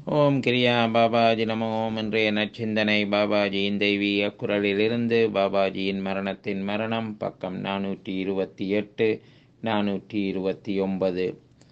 ஓம் கிரியா பாபாஜி நமோ ஓம் இன்றைய நற்சிந்தனை பாபாஜியின் தெய்வீக குரலிலிருந்து பாபாஜியின் மரணத்தின் மரணம் பக்கம் நானூற்றி இருபத்தி எட்டு நானூற்றி இருபத்தி ஒன்பது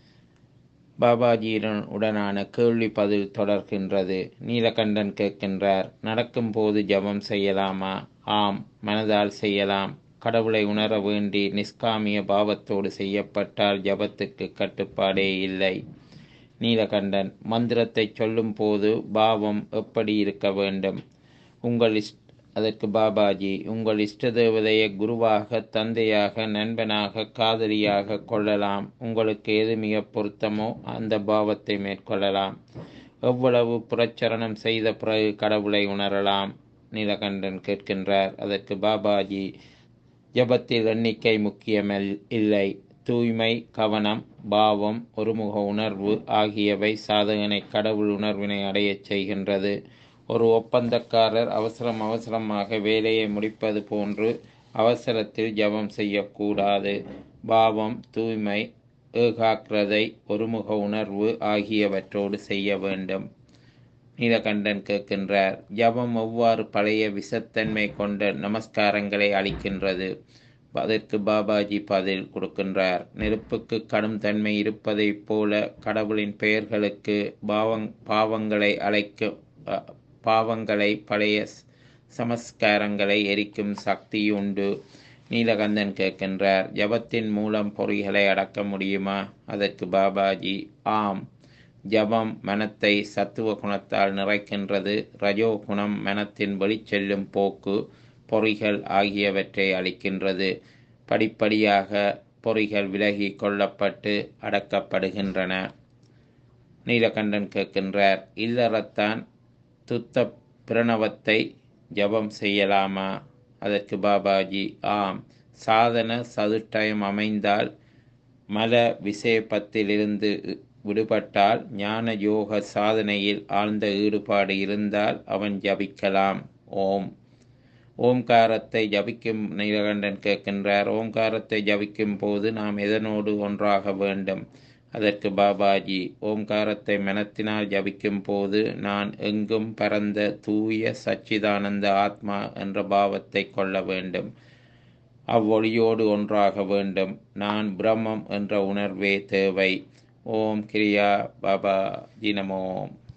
பாபாஜியுடன் உடனான கேள்வி பதில் தொடர்கின்றது நீலகண்டன் கேட்கின்றார் நடக்கும்போது ஜபம் செய்யலாமா ஆம் மனதால் செய்யலாம் கடவுளை உணர வேண்டி நிஷ்காமிய பாவத்தோடு செய்யப்பட்டால் ஜபத்துக்கு கட்டுப்பாடே இல்லை நீலகண்டன் மந்திரத்தை சொல்லும் போது பாவம் எப்படி இருக்க வேண்டும் உங்கள் இஷ் அதற்கு பாபாஜி உங்கள் இஷ்ட தேவதையை குருவாக தந்தையாக நண்பனாக காதலியாக கொள்ளலாம் உங்களுக்கு எது மிக பொருத்தமோ அந்த பாவத்தை மேற்கொள்ளலாம் எவ்வளவு புறச்சரணம் செய்த பிறகு கடவுளை உணரலாம் நீலகண்டன் கேட்கின்றார் அதற்கு பாபாஜி ஜபத்தில் எண்ணிக்கை முக்கியமல் இல்லை தூய்மை கவனம் பாவம் ஒருமுக உணர்வு ஆகியவை சாதகனை கடவுள் உணர்வினை அடையச் செய்கின்றது ஒரு ஒப்பந்தக்காரர் அவசரம் அவசரமாக வேலையை முடிப்பது போன்று அவசரத்தில் ஜபம் செய்யக்கூடாது பாவம் தூய்மை ஏகாக்கிரதை ஒருமுக உணர்வு ஆகியவற்றோடு செய்ய வேண்டும் நீலகண்டன் கேட்கின்றார் ஜபம் எவ்வாறு பழைய விசத்தன்மை கொண்ட நமஸ்காரங்களை அளிக்கின்றது அதற்கு பாபாஜி பதில் கொடுக்கின்றார் நெருப்புக்கு கடும் தன்மை இருப்பதைப் போல கடவுளின் பெயர்களுக்கு பாவங் பாவங்களை அழைக்கும் பாவங்களை பழைய சமஸ்காரங்களை எரிக்கும் சக்தி உண்டு நீலகந்தன் கேட்கின்றார் ஜபத்தின் மூலம் பொறிகளை அடக்க முடியுமா அதற்கு பாபாஜி ஆம் ஜபம் மனத்தை சத்துவ குணத்தால் நிறைக்கின்றது ரஜோ குணம் மனத்தின் வெளிச்செல்லும் போக்கு பொறிகள் ஆகியவற்றை அளிக்கின்றது படிப்படியாக பொறிகள் விலகி கொள்ளப்பட்டு அடக்கப்படுகின்றன நீலகண்டன் கேட்கின்றார் இல்லறத்தான் துத்த பிரணவத்தை ஜபம் செய்யலாமா அதற்கு பாபாஜி ஆம் சாதன சதுட்டயம் அமைந்தால் மல விசேபத்திலிருந்து விடுபட்டால் ஞான யோக சாதனையில் ஆழ்ந்த ஈடுபாடு இருந்தால் அவன் ஜபிக்கலாம் ஓம் ஓம்காரத்தை ஜபிக்கும் நீலகண்டன் கேட்கின்றார் ஓம்காரத்தை ஜபிக்கும் போது நாம் எதனோடு ஒன்றாக வேண்டும் அதற்கு பாபாஜி ஓம்காரத்தை மனத்தினால் ஜபிக்கும் போது நான் எங்கும் பரந்த தூய சச்சிதானந்த ஆத்மா என்ற பாவத்தை கொள்ள வேண்டும் அவ்வொளியோடு ஒன்றாக வேண்டும் நான் பிரம்மம் என்ற உணர்வே தேவை ஓம் கிரியா பாபா ஜினமோம்